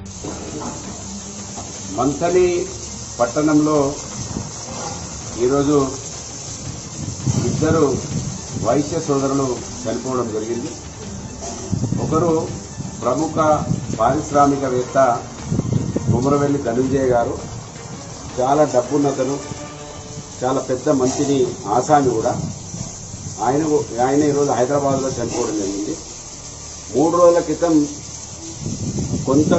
మంథని పట్టణంలో ఈరోజు ఇద్దరు వైశ్య సోదరులు చనిపోవడం జరిగింది ఒకరు ప్రముఖ పారిశ్రామికవేత్త కుమరవెల్లి ధనుంజయ గారు చాలా డబ్బున్నతను చాలా పెద్ద మంత్రిని ఆసామి కూడా ఆయన ఆయన ఈరోజు హైదరాబాద్లో చనిపోవడం జరిగింది మూడు రోజుల క్రితం కొంచెం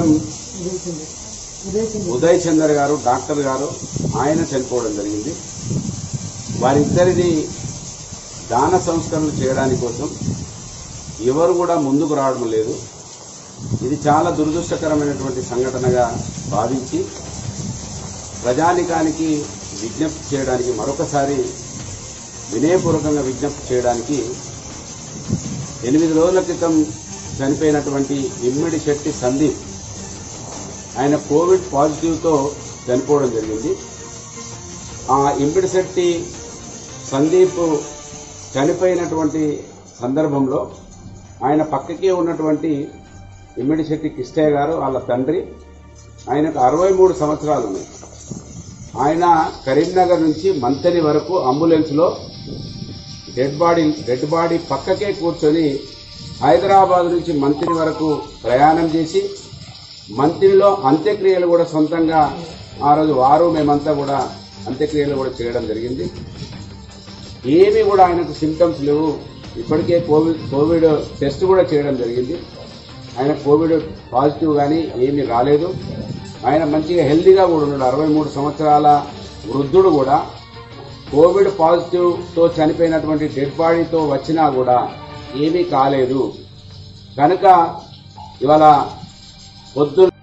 ఉదయ్ చందర్ గారు డాక్టర్ గారు ఆయన చనిపోవడం జరిగింది వారిద్దరిని దాన సంస్కరణలు చేయడానికి కోసం ఎవరు కూడా ముందుకు రావడం లేదు ఇది చాలా దురదృష్టకరమైనటువంటి సంఘటనగా భావించి ప్రజానికానికి విజ్ఞప్తి చేయడానికి మరొకసారి వినయపూర్వకంగా విజ్ఞప్తి చేయడానికి ఎనిమిది రోజుల క్రితం చనిపోయినటువంటి ఇమ్మిడి శెట్టి సందీప్ ఆయన కోవిడ్ పాజిటివ్తో చనిపోవడం జరిగింది ఆ ఇమ్మిడి శెట్టి సందీప్ చనిపోయినటువంటి సందర్భంలో ఆయన పక్కకే ఉన్నటువంటి ఇమ్మిడి శెట్టి కిష్టయ్య గారు వాళ్ళ తండ్రి ఆయనకు అరవై మూడు సంవత్సరాలు ఉన్నాయి ఆయన కరీంనగర్ నుంచి మంతని వరకు అంబులెన్స్లో డెడ్ బాడీ డెడ్ బాడీ పక్కకే కూర్చొని హైదరాబాద్ నుంచి మంత్రి వరకు ప్రయాణం చేసి మంత్రిలో అంత్యక్రియలు కూడా సొంతంగా ఆ రోజు వారు మేమంతా కూడా అంత్యక్రియలు కూడా చేయడం జరిగింది ఏమీ కూడా ఆయనకు సిమ్టమ్స్ లేవు ఇప్పటికే కోవిడ్ కోవిడ్ టెస్ట్ కూడా చేయడం జరిగింది ఆయన కోవిడ్ పాజిటివ్ కానీ ఏమీ రాలేదు ఆయన మంచిగా హెల్దీగా కూడా ఉన్నాడు అరవై మూడు సంవత్సరాల వృద్ధుడు కూడా కోవిడ్ పాజిటివ్తో చనిపోయినటువంటి డెడ్ బాడీతో వచ్చినా కూడా ఏమీ కాలేదు కనుక ఇవాళ పొద్దున్న